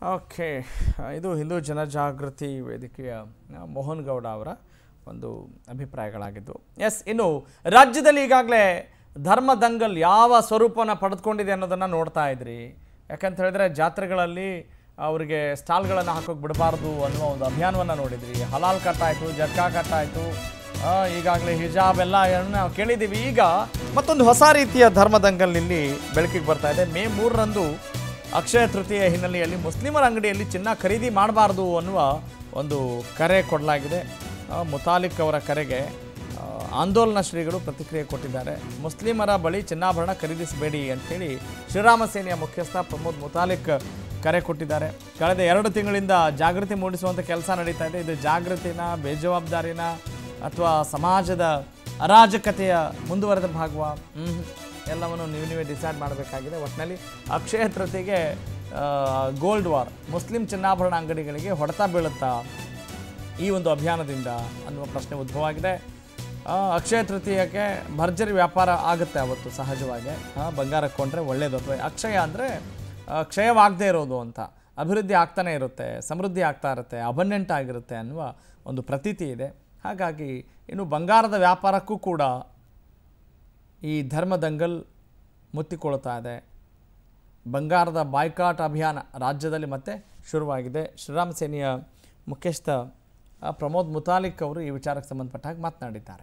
Okay ಇದು ಹಿಂದೂ ಜನಜಾಗೃತಿ ವೇದಿಕೆಯ ಆ, ಮೋಹನ್ ಗೌಡ ಅವರ ಒಂದು ಅಭಿಪ್ರಾಯಗಳಾಗಿದ್ದು ಎಸ್ ಇನ್ನು ರಾಜ್ಯದಲ್ಲಿ ಈಗಾಗಲೇ ಧರ್ಮ ದಂಗಲ್ ಯಾವ ಸ್ವರೂಪವನ್ನು ಪಡೆದುಕೊಂಡಿದೆ ಅನ್ನೋದನ್ನು ನೋಡ್ತಾ ಇದ್ರಿ ಯಾಕಂತ ಹೇಳಿದ್ರೆ ಜಾತ್ರೆಗಳಲ್ಲಿ ಅವರಿಗೆ ಸ್ಟಾಲ್ಗಳನ್ನು ಹಾಕೋಕೆ ಬಿಡಬಾರ್ದು ಅನ್ನುವ ಒಂದು ಅಭಿಯಾನವನ್ನು ನೋಡಿದ್ರಿ ಹಲಾಲ್ ಕಟ್ ಆಯಿತು ಜರ್ಕಾ ಕಟ್ ಆಯಿತು ಈಗಾಗಲೇ ಹಿಜಾಬ್ ಎಲ್ಲ ನಾವು ಕೇಳಿದ್ದೀವಿ ಈಗ ಮತ್ತೊಂದು ಹೊಸ ರೀತಿಯ ಧರ್ಮ ದಂಗಲ್ ಇಲ್ಲಿ ಬೆಳಕಿಗೆ ಬರ್ತಾ ಇದೆ ಮೇ ಮೂರರಂದು ಅಕ್ಷಯ ತೃತೀಯ ಹಿನ್ನೆಲೆಯಲ್ಲಿ ಮುಸ್ಲಿಮರ ಅಂಗಡಿಯಲ್ಲಿ ಚಿನ್ನ ಖರೀದಿ ಮಾಡಬಾರ್ದು ಅನ್ನುವ ಒಂದು ಕರೆ ಕೊಡಲಾಗಿದೆ ಆ, ಮುತಾಲಿಕ್ ಅವರ ಕರೆಗೆ ಆ, ಆಂದೋಲನ ಶ್ರೀಗಳು ಪ್ರತಿಕ್ರಿಯೆ ಕೊಟ್ಟಿದ್ದಾರೆ ಮುಸ್ಲಿಮರ ಬಳಿ ಚಿನ್ನಾಭರಣ ಖರೀದಿಸಬೇಡಿ ಅಂತೇಳಿ ಶ್ರೀರಾಮ ಸೇನೆಯ ಮುಖ್ಯಸ್ಥ ಪ್ರಮೋದ್ ಮುತಾಲಿಕ್ ಕರೆ ಕೊಟ್ಟಿದ್ದಾರೆ ಕಳೆದ ಎರಡು ತಿಂಗಳಿಂದ ಜಾಗೃತಿ ಮೂಡಿಸುವಂಥ ಕೆಲಸ ನಡೀತಾ ಇದೆ ಇದು ಜಾಗೃತಿನ ಬೇಜವಾಬ್ದಾರಿನ ಅಥವಾ ಸಮಾಜದ ಅರಾಜಕತೆಯ ಮುಂದುವರೆದ ಭಾಗವ ಹ್ಮ್. ಎಲ್ಲವನ್ನು ನೀವು ನೀವೇ ಡಿಸೈಡ್ ಮಾಡಬೇಕಾಗಿದೆ ಒಟ್ಟಿನಲ್ಲಿ ಅಕ್ಷಯ ತೃತೀಯಗೆ ಗೋಲ್ಡ್ ವಾರ್ ಮುಸ್ಲಿಂ ಚಿನ್ನಾಭರಣ ಅಂಗಡಿಗಳಿಗೆ ಹೊಡೆತ ಬೀಳುತ್ತಾ ಈ ಒಂದು ಅಭಿಯಾನದಿಂದ ಅನ್ನುವ ಪ್ರಶ್ನೆ ಉದ್ಭವವಾಗಿದೆ ಆ, ಅಕ್ಷಯ ತೃತೀಯಕ್ಕೆ ಭರ್ಜರಿ ವ್ಯಾಪಾರ ಆಗುತ್ತೆ ಅವತ್ತು ಸಹಜವಾಗಿ ಆ, ಬಂಗಾರ ಕೊಂಡ್ರೆ ಒಳ್ಳೆಯದು ಅಥವಾ ಅಕ್ಷಯ ಅಂದರೆ ಕ್ಷಯವಾಗದೇ ಇರೋದು ಅಂತ ಅಭಿವೃದ್ಧಿ ಆಗ್ತಾನೆ ಇರುತ್ತೆ ಸಮೃದ್ಧಿ ಆಗ್ತಾ ಇರುತ್ತೆ ಅಬಂಡೆಂಟ್ ಆಗಿರುತ್ತೆ ಅನ್ನುವ ಒಂದು ಪ್ರತೀತಿ ಇದೆ ಹಾಗಾಗಿ ಇನ್ನು ಬಂಗಾರದ ವ್ಯಾಪಾರಕ್ಕೂ ಕೂಡ ಈ ಧರ್ಮ ದಂಗಲ್ ಮುತ್ತಿಕೊಳ್ತಾ ಇದೆ ಬಂಗಾರದ ಬಾಯ್ಕಾಟ್ ಅಭಿಯಾನ ರಾಜ್ಯದಲ್ಲಿ ಮತ್ತೆ ಶುರುವಾಗಿದೆ ಶ್ರೀರಾಮ್ ಸೇನೆಯ ಮುಖ್ಯಸ್ಥ ಆ, ಪ್ರಮೋದ್ ಮುತಾಲಿಕ್ ಅವರು ಈ ವಿಚಾರಕ್ಕೆ ಸಂಬಂಧಪಟ್ಟ ಹಾಗೆ ಮಾತನಾಡಿದ್ದಾರೆ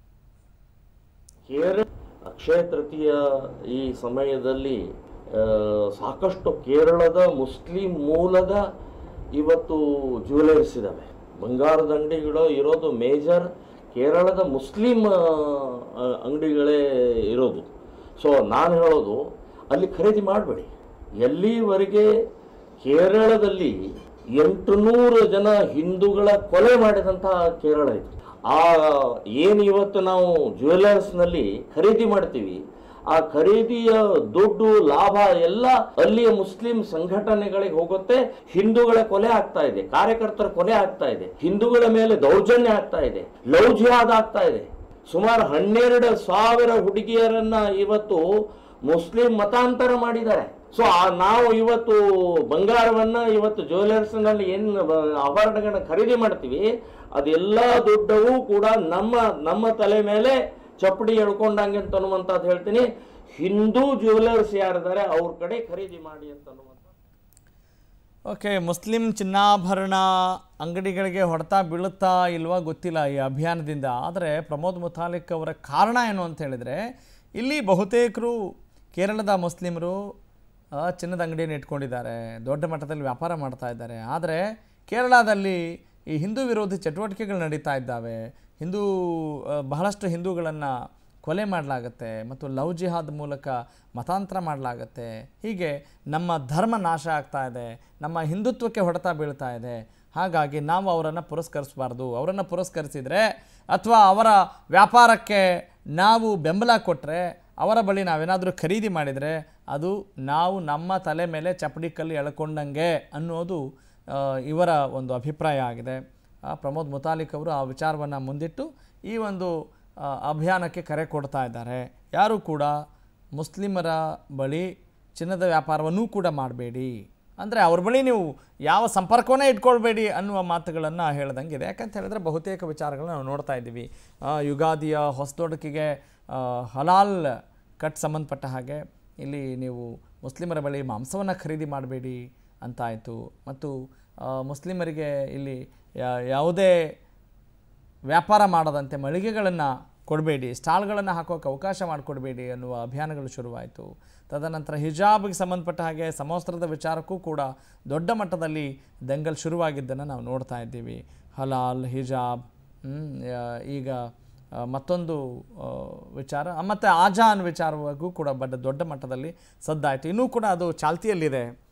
ಕೇರಳ ಅಕ್ಷಯ ತೃತೀಯ ಈ ಸಮಯದಲ್ಲಿ ಆ, ಸಾಕಷ್ಟು ಕೇರಳದ ಮುಸ್ಲಿಂ ಮೂಲದ ಇವತ್ತು ಜ್ಯುವೆಲರ್ಸ್ ಇದ್ದಾವೆ ಬಂಗಾರದ ಅಂಗಡಿಗಳು ಇರೋದು ಮೇಜರ್ ಕೇರಳದ ಮುಸ್ಲಿಂ ಆ, ಆ, ಅಂಗಡಿಗಳೇ ಇರೋದು ಸೊ ನಾನು ಹೇಳೋದು ಅಲ್ಲಿ ಖರೀದಿ ಮಾಡಬೇಡಿ ಎಲ್ಲಿವರೆಗೆ ಕೇರಳದಲ್ಲಿ ಎಂಟುನೂರು ಜನ ಹಿಂದೂಗಳ ಕೊಲೆ ಮಾಡಿದಂತಹ ಕೇರಳ ಇದು ಆ ಏನು ಇವತ್ತು ನಾವು ಜ್ಯುವೆಲರ್ಸ್ನಲ್ಲಿ ಖರೀದಿ ಮಾಡ್ತೀವಿ ಆ ಖರೀದಿಯ ದುಡ್ಡು ಲಾಭ ಎಲ್ಲ ಅಲ್ಲಿಯ ಮುಸ್ಲಿಂ ಸಂಘಟನೆಗಳಿಗೆ ಹೋಗುತ್ತೆ ಹಿಂದೂಗಳ ಕೊಲೆ ಆಗ್ತಾ ಇದೆ ಕಾರ್ಯಕರ್ತರ ಕೊಲೆ ಆಗ್ತಾ ಇದೆ ಹಿಂದೂಗಳ ಮೇಲೆ ದೌರ್ಜನ್ಯ ಆಗ್ತಾ ಇದೆ ಲವ್ ಜಿಹಾದ್ ಆಗ್ತಾ ಇದೆ ಸುಮಾರು ಹನ್ನೆರಡು ಸಾವಿರ ಹುಡುಗಿಯರನ್ನ ಇವತ್ತು ಮುಸ್ಲಿಂ ಮತಾಂತರ ಮಾಡಿದ್ದಾರೆ ಸೊ ನಾವು ಇವತ್ತು ಬಂಗಾರವನ್ನ ಇವತ್ತು ಜ್ಯುವೆಲರ್ಸ್ ನಲ್ಲಿ ಏನು ಆಭರಣಗಳನ್ನ ಖರೀದಿ ಮಾಡ್ತೀವಿ ಅದೆಲ್ಲ ದುಡ್ಡವು ಕೂಡ ನಮ್ಮ ನಮ್ಮ ತಲೆ ಮೇಲೆ ಚಪ್ಪಡಿ ಎಳ್ಕೊಂಡಂಗೆ ಅಂತ ಅನ್ನುವಂಥದ್ದು ಹೇಳ್ತೀನಿ ಹಿಂದೂ ಜ್ಯುವೆಲರ್ಸ್ ಯಾರಿದ್ದಾರೆ ಅವ್ರ ಕಡೆ ಖರೀದಿ ಮಾಡಿ ಅಂತ ಅನ್ನುವಂಥ ಓಕೆ ಮುಸ್ಲಿಂ ಚಿನ್ನಾಭರಣ ಅಂಗಡಿಗಳಿಗೆ ಹೊಡೆತ ಬೀಳುತ್ತಾ ಇಲ್ವಾ ಗೊತ್ತಿಲ್ಲ ಈ ಅಭಿಯಾನದಿಂದ ಆದರೆ ಪ್ರಮೋದ್ ಮುತಾಲಿಕ್ ಅವರ ಕಾರಣ ಏನು ಅಂತ ಹೇಳಿದರೆ ಇಲ್ಲಿ ಬಹುತೇಕರು ಕೇರಳದ ಮುಸ್ಲಿಮರು ಆ, ಚಿನ್ನದ ಅಂಗಡಿಯನ್ನು ಇಟ್ಕೊಂಡಿದ್ದಾರೆ ದೊಡ್ಡ ಮಟ್ಟದಲ್ಲಿ ವ್ಯಾಪಾರ ಮಾಡ್ತಾ ಇದ್ದಾರೆ ಆದರೆ ಕೇರಳದಲ್ಲಿ ಈ ಹಿಂದೂ ವಿರೋಧಿ ಚಟುವಟಿಕೆಗಳು ನಡೀತಾ ಇದ್ದಾವೆ ಹಿಂದೂ ಆ, ಬಹಳಷ್ಟು ಹಿಂದೂಗಳನ್ನು ಕೊಲೆ ಮಾಡಲಾಗತ್ತೆ ಮತ್ತು ಲವ್ ಜಿಹಾದ್ ಮೂಲಕ ಮತಾಂತರ ಮಾಡಲಾಗತ್ತೆ ಹೀಗೆ ನಮ್ಮ ಧರ್ಮ ನಾಶ ಆಗ್ತಾ ಇದೆ ನಮ್ಮ ಹಿಂದುತ್ವಕ್ಕೆ ಹೊಡೆತ ಬೀಳ್ತಾ ಇದೆ ಹಾಗಾಗಿ ನಾವು ಅವರನ್ನು ಪುರಸ್ಕರಿಸಬಾರ್ದು ಅವರನ್ನು ಪುರಸ್ಕರಿಸಿದರೆ ಅಥವಾ ಅವರ ವ್ಯಾಪಾರಕ್ಕೆ ನಾವು ಬೆಂಬಲ ಕೊಟ್ಟರೆ ಅವರ ಬಳಿ ನಾವೇನಾದರೂ ಖರೀದಿ ಮಾಡಿದರೆ ಅದು ನಾವು ನಮ್ಮ ತಲೆ ಮೇಲೆ ಚಪ್ಪಡಿ ಕಲ್ಲು ಎಳ್ಕೊಂಡಂಗೆ ಅನ್ನೋದು ಆ, ಇವರ ಒಂದು ಅಭಿಪ್ರಾಯ ಆಗಿದೆ ಆ, ಪ್ರಮೋದ್ ಮುತಾಲಿಕ್ ಅವರು ಆ ವಿಚಾರವನ್ನು ಮುಂದಿಟ್ಟು ಈ ಒಂದು ಆ, ಅಭಿಯಾನಕ್ಕೆ ಕರೆ ಕೊಡ್ತಾ ಇದ್ದಾರೆ ಯಾರು ಕೂಡ ಮುಸ್ಲಿಮರ ಬಳಿ ಚಿನ್ನದ ವ್ಯಾಪಾರವನ್ನೂ ಕೂಡ ಮಾಡಬೇಡಿ ಅಂದರೆ ಅವ್ರ ಬಳಿ ನೀವು ಯಾವ ಸಂಪರ್ಕವನ್ನೇ ಇಟ್ಕೊಳ್ಬೇಡಿ ಅನ್ನುವ ಮಾತುಗಳನ್ನು ಹೇಳ್ದಂಗಿದೆ ಯಾಕಂತ ಹೇಳಿದ್ರೆ ಬಹುತೇಕ ವಿಚಾರಗಳನ್ನ ನಾವು ನೋಡ್ತಾ ಇದ್ದೀವಿ ಆ, ಯುಗಾದಿಯ ಹೊಸದೊಡಕಿಗೆ ಆ, ಹಲಾಲ್ ಕಟ್ ಸಂಬಂಧಪಟ್ಟ ಹಾಗೆ ಇಲ್ಲಿ ನೀವು ಮುಸ್ಲಿಮರ ಬಳಿ ಮಾಂಸವನ್ನು ಖರೀದಿ ಮಾಡಬೇಡಿ ಅಂತ ಆಯಿತು ಮತ್ತು ಆ, ಮುಸ್ಲಿಮರಿಗೆ ಇಲ್ಲಿ ಯಾ- ಯಾವುದೇ ವ್ಯಾಪಾರ ಮಾಡದಂತೆ ಮಳಿಗೆಗಳನ್ನು ಕೊಡಬೇಡಿ ಸ್ಟಾಲ್ಗಳನ್ನು ಹಾಕೋಕ್ಕೆ ಅವಕಾಶ ಮಾಡಿಕೊಡಬೇಡಿ ಅನ್ನುವ ಅಭಿಯಾನಗಳು ಶುರುವಾಯಿತು ತದನಂತರ ಹಿಜಾಬ್ಗೆ ಸಂಬಂಧಪಟ್ಟ ಹಾಗೆ ಸಮವಸ್ತ್ರದ ವಿಚಾರಕ್ಕೂ ಕೂಡ ದೊಡ್ಡ ಮಟ್ಟದಲ್ಲಿ ದಂಗಲ್ ಶುರುವಾಗಿದ್ದನ್ನು ನಾವು ನೋಡ್ತಾ ಇದ್ದೀವಿ ಹಲಾಲ್ ಹಿಜಾಬ್ ಹ್ಮ್, ಯಾ- ಈಗ ಆ, ಮತ್ತೊಂದು ಆ, ವಿಚಾರ ಮತ್ತು ಆಜಾನ್ ವಿಚಾರವಾಗೂ ಕೂಡ ಬಡ್ಡ ದೊಡ್ಡ ಮಟ್ಟದಲ್ಲಿ ಸದ್ದಾಯಿತು ಇನ್ನೂ ಕೂಡ ಅದು ಚಾಲ್ತಿಯಲ್ಲಿದೆ